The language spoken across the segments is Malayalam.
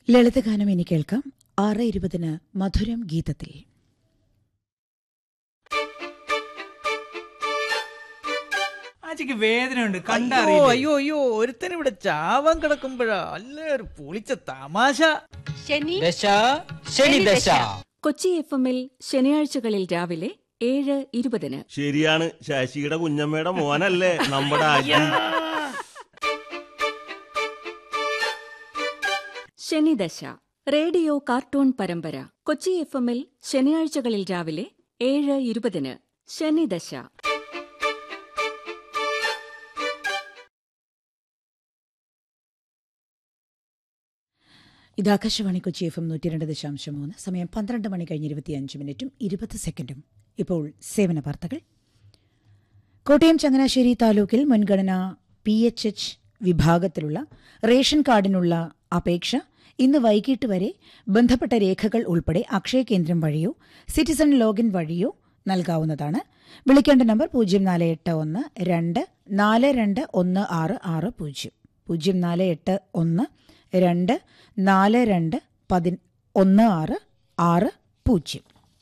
ലളിതഗാനം ഇനി കേൾക്കാം ആറ് ഇരുപതിന് മധുരം ഗീതത്തിൽ ആച്ചിക്ക് വേദനയുണ്ട് അയ്യോ കണ്ടറിയില്ല അയ്യോ അയ്യോ ഒരുത്തൻ ഇവിടെ ചാവാൻ കിടക്കുമ്പോഴാ അല്ല ഒരു പൊളിച്ച തമാശ ശനി ദശ ശനി ദശ കൊച്ചി എഫ് എമ്മിൽ ശനിയാഴ്ചകളിൽ രാവിലെ ഏഴ് ഇരുപതിന് ശരിയാണ് ശശിയുടെ കുഞ്ഞമ്മയുടെ മോനല്ലേ നമ്മുടെ അജി ശനിദശ റേഡിയോ കാർട്ടൂൺ പരമ്പര കൊച്ചി എഫ് എമ്മിൽ ശനിയാഴ്ചകളിൽ രാവിലെ ഏഴ് ഇരുപതിന് ശനിദശ ഇത് ആകാശവാണി കൊച്ചി എഫ് എം നൂറ്റി രണ്ട് ദശാംശം മൂന്ന് സമയം പന്ത്രണ്ട് മണി കഴിഞ്ഞ് ഇരുപത്തിയഞ്ച് മിനിറ്റും ഇരുപത് സെക്കൻഡും ഇപ്പോൾ സേവന വാർത്തകൾ കോട്ടയം ചങ്ങനാശ്ശേരി താലൂക്കിൽ മുൻഗണന പി എച്ച് എച്ച് വിഭാഗത്തിലുള്ള റേഷൻ കാർഡിനുള്ള അപേക്ഷ ഇന്ന് വൈകിട്ട് വരെ ബന്ധപ്പെട്ട രേഖകൾ ഉൾപ്പെടെ അക്ഷയ കേന്ദ്രം വഴിയോ സിറ്റിസൺ ലോഗിൻ വഴിയോ നൽകാവുന്നതാണ് വിളിക്കേണ്ട നമ്പർ പൂജ്യം നാല് എട്ട് ഒന്ന് രണ്ട് നാല് രണ്ട് ഒന്ന് ആറ് ആറ് പൂജ്യം പൂജ്യം നാല് എട്ട് ഒന്ന് രണ്ട് നാല് രണ്ട് പതി ഒന്ന് ആറ് ആറ് പൂജ്യം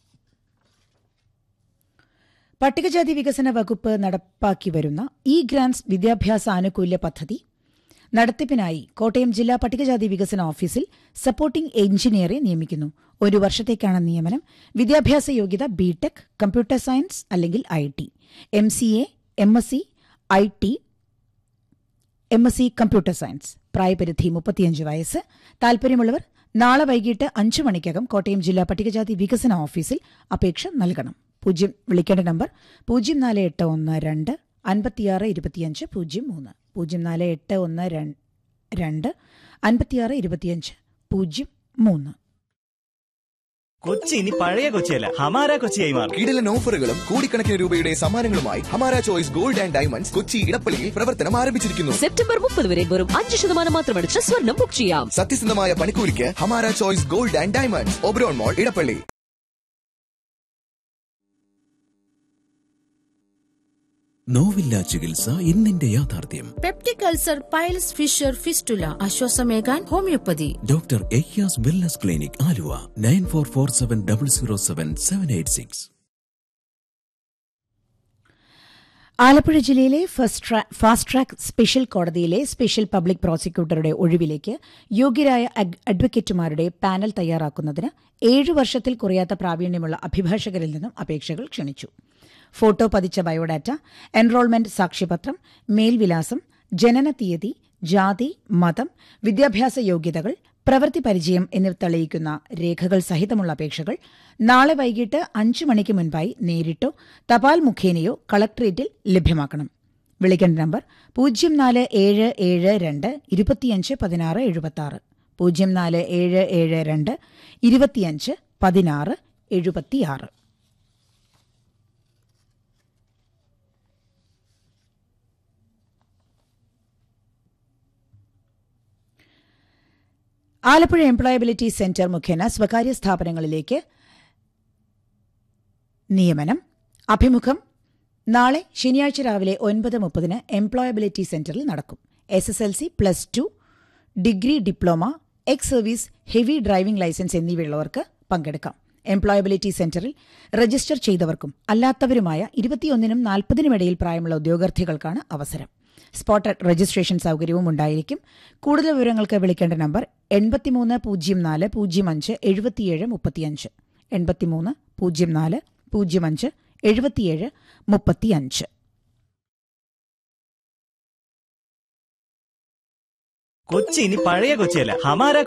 പട്ടികജാതി വികസന വകുപ്പ് നടപ്പാക്കി വരുന്ന ഇ ഗ്രാൻസ് വിദ്യാഭ്യാസ ആനുകൂല്യ പദ്ധതി നടത്തിപ്പിനായി കോട്ടയം ജില്ലാ പട്ടികജാതി വികസന ഓഫീസിൽ സപ്പോർട്ടിംഗ് എഞ്ചിനീയറെ നിയമിക്കുന്നു ഒരു വർഷത്തേക്കാണ് നിയമനം വിദ്യാഭ്യാസ യോഗ്യത ബിടെക് കമ്പ്യൂട്ടർ സയൻസ് അല്ലെങ്കിൽ I T M C A M S C I T M S C computer science പ്രായപരിധി മുപ്പത്തിയഞ്ച് വയസ്സ് താൽപര്യമുള്ളവർ നാളെ വൈകിട്ട് അഞ്ചു മണിക്കകം കോട്ടയം ജില്ലാ പട്ടികജാതി വികസന ഓഫീസിൽ അപേക്ഷ നൽകണം പൂജ്യം വിളിക്കേണ്ട നമ്പർ പൂജ്യം നാല് എട്ട് ഒന്ന് രണ്ട് അൻപത്തിയാറ് ഇരുപത്തിയഞ്ച് പൂജ്യം മൂന്ന് പൂജ്യം നാല് എട്ട് ഒന്ന് രൺ- രണ്ട് അൻപത്തിയാറ് ഇരുപത്തിയഞ്ച് പൂജ്യം മൂന്ന് കൊച്ചി ഇനി പഴയ കൊച്ചിയല്ല ഹമാര കൊച്ചിയായി മാറും കിടിലൻ ഓഫറുകളും കോടിക്കണക്കിന് രൂപയുടെ സമ്മാനങ്ങളുമായി Hamara choice gold and diamonds Kochi ഇടപ്പള്ളിയിൽ പ്രവർത്തനം ആരംഭിച്ചിരിക്കുന്നു സെപ്റ്റംബർ മുപ്പത് വരെ വെറും അഞ്ച് ശതമാനം മാത്രമടിച്ച് സ്വർണം ബുക്ക് ചെയ്യാം സത്യസന്ധമായ പണിക്കൂലിക്ക് Hamara choice gold and diamonds Oberon mall Edappally നോവില്ല ചികിത്സ ഇന്നിന്റെ യാഥാർത്ഥ്യം peptic ulcer piles fissure fistula ആശ്വാസമേകാൻ homoeopathy doctor Eyyas wellness clinic Aluva nine four four seven double zero seven seven eight six Alappuzha ജില്ലയിലെ ഫസ്റ്റ് ട്രാ- ഫാസ്റ്റ് ട്രാക്ക് സ്പെഷ്യൽ കോടതിയിലെ സ്പെഷ്യൽ പബ്ലിക് പ്രോസിക്യൂട്ടറുടെ ഒഴിവിലേക്ക് യോഗ്യരായ അഡ്- അഡ്വക്കേറ്റുമാരുടെ പാനൽ തയ്യാറാക്കുന്നതിന് ഏഴു വർഷത്തിൽ കുറയാത്ത പ്രാവീണ്യമുള്ള അഭിഭാഷകരിൽ നിന്നും അപേക്ഷകൾ ക്ഷണിച്ചു ഫോട്ടോ പതിച്ച ബയോഡാറ്റ എൻറോൾമെന്റ് സാക്ഷ്യപത്രം മേൽവിലാസം ജനന തീയതി ജാതി മതം വിദ്യാഭ്യാസ യോഗ്യതകൾ പ്രവൃത്തി പരിചയം എന്നിവ തെളിയിക്കുന്ന രേഖകൾ സഹിതമുള്ള അപേക്ഷകൾ നാളെ വൈകിട്ട് അഞ്ചു മണിക്ക് മുൻപായി നേരിട്ടോ തപാൽ മുഖേനയോ കളക്ടറേറ്റിൽ ലഭ്യമാക്കണം വിളിക്കേണ്ട നമ്പർ പൂജ്യം നാല് ഏഴ് ഏഴ് രണ്ട് ഇരുപത്തിയഞ്ച് പതിനാറ് എഴുപത്തി ആറ് പൂജ്യം നാല് ഏഴ് ഏഴ് രണ്ട് ഇരുപത്തിയഞ്ച് പതിനാറ് എഴുപത്തിയാറ് ആലപ്പുഴ എംപ്ലോയബിലിറ്റി സെന്റർ മുഖേന സ്വകാര്യ സ്ഥാപനങ്ങളിലേക്ക് നിയമനം അഭിമുഖം നാളെ ശനിയാഴ്ച രാവിലെ ഒൻപത് മുപ്പതിന് എംപ്ലോയബിലിറ്റി സെന്ററിൽ നടക്കും S S L C plus two degree diploma ex service heavy driving licence എന്നിവയുള്ളവർക്ക് പങ്കെടുക്കാം എംപ്ലോയബിലിറ്റി സെന്ററിൽ രജിസ്റ്റർ ചെയ്തവർക്കും അല്ലാത്തവരുമായ ഇരുപത്തിയൊന്നിനും നാൽപ്പതിനും ഇടയിൽ പ്രായമുള്ള ഉദ്യോഗാർത്ഥികൾക്കാണ് അവസരം സ്പോട്ട് രജിസ്ട്രേഷൻ സൗകര്യവും ഉണ്ടായിരിക്കും കൂടുതൽ വിവരങ്ങൾക്ക് വിളിക്കേണ്ട നമ്പർ എൺപത്തിമൂന്ന് പൂജ്യം നാല് പൂജ്യം അഞ്ച് എഴുപത്തിയേഴ് മുപ്പത്തിയഞ്ച് എൺപത്തിമൂന്ന് പൂജ്യം നാല് പൂജ്യം അഞ്ച് എഴുപത്തിയേഴ് മുപ്പത്തിയഞ്ച് കൊച്ചി ഇനി പഴയ കൊച്ചിയല്ല ഹമാര